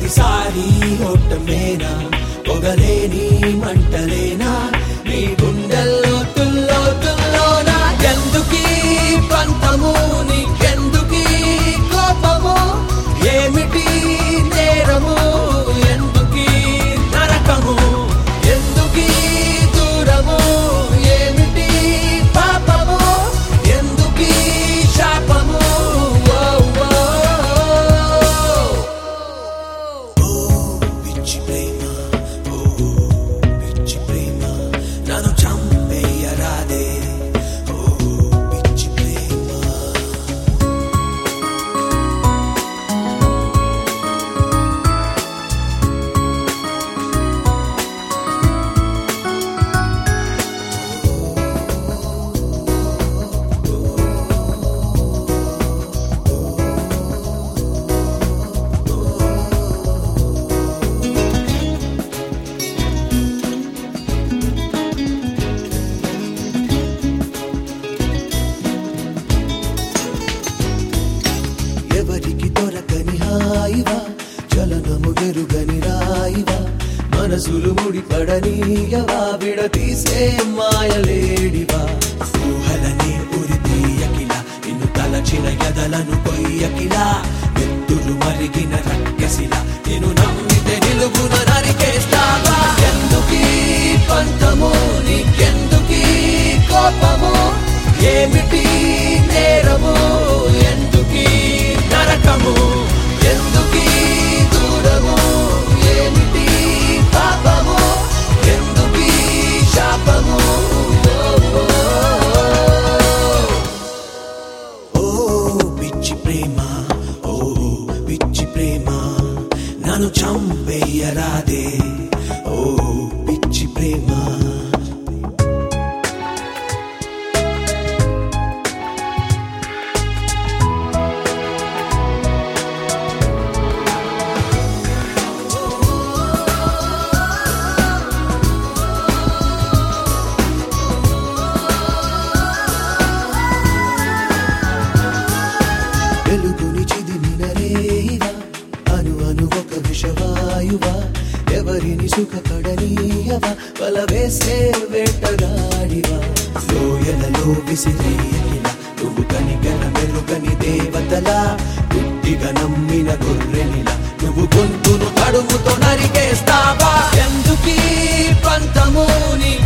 ప్రతిసారి ఓటమేనా పొగలేని మంటలేనా నీ గుండెల్లో తుల్లో తుల్లోనా ఎందుకీ పంతము నీకెందుకీ కోపము ఏమిటి నేరము ఎందుకీ నరకము ఎందుకీ దూరము ఏమిటి పాపము ఎందుకీ శాపము ఓ, ఓ, ఓ. పిచ్చి ప్రేమ ఓ పిచ్చి ప్రేమ నన్ను చంపేయరాదే ఓ పిచ్చి ప్రేమ ఎవరికి దొరకని హాయివా చలనము ఎరుగని రాయివా మనసులు ముడిపడనీయవా విడతీసే మాయలేడివా ఊహలనే ఉరి తీయకిలా నిన్ను తలచిన ఎదలను కొయ్యకిలా ఎత్తులు మరిగిన రక్కసిలా నేను నమ్మితే నిలుగున నరికేస్తావా ఎందుకీ పంతము నీకెందుకీ కోపము ఏమిటి నేరము ఎందుకీ నరకము ఎందుకీ దూరము ఏమిటి పాపము ఎందుకీ శాపము ఓ పిచ్చి ప్రేమ ఓ పిచ్చి ప్రేమ నన్ను చంపేయరాదే ఓ పిచ్చి ప్రేమ వెలుగుని చిదిమిన రేయివా అను అను ఒక విషవాయువా ఎవరిని సుఖపడనీయవా వల వేసే వేటగాడివా లోయలలో విసిరేయకిలా నువ్వు కనిగన మెరుగని దేవతలా గుడ్డిగా నమ్మిన గొర్రెనిలా నువ్వు గొంతును కడుగుతో నరికేస్తావా ఎందుకీ పంతము నీ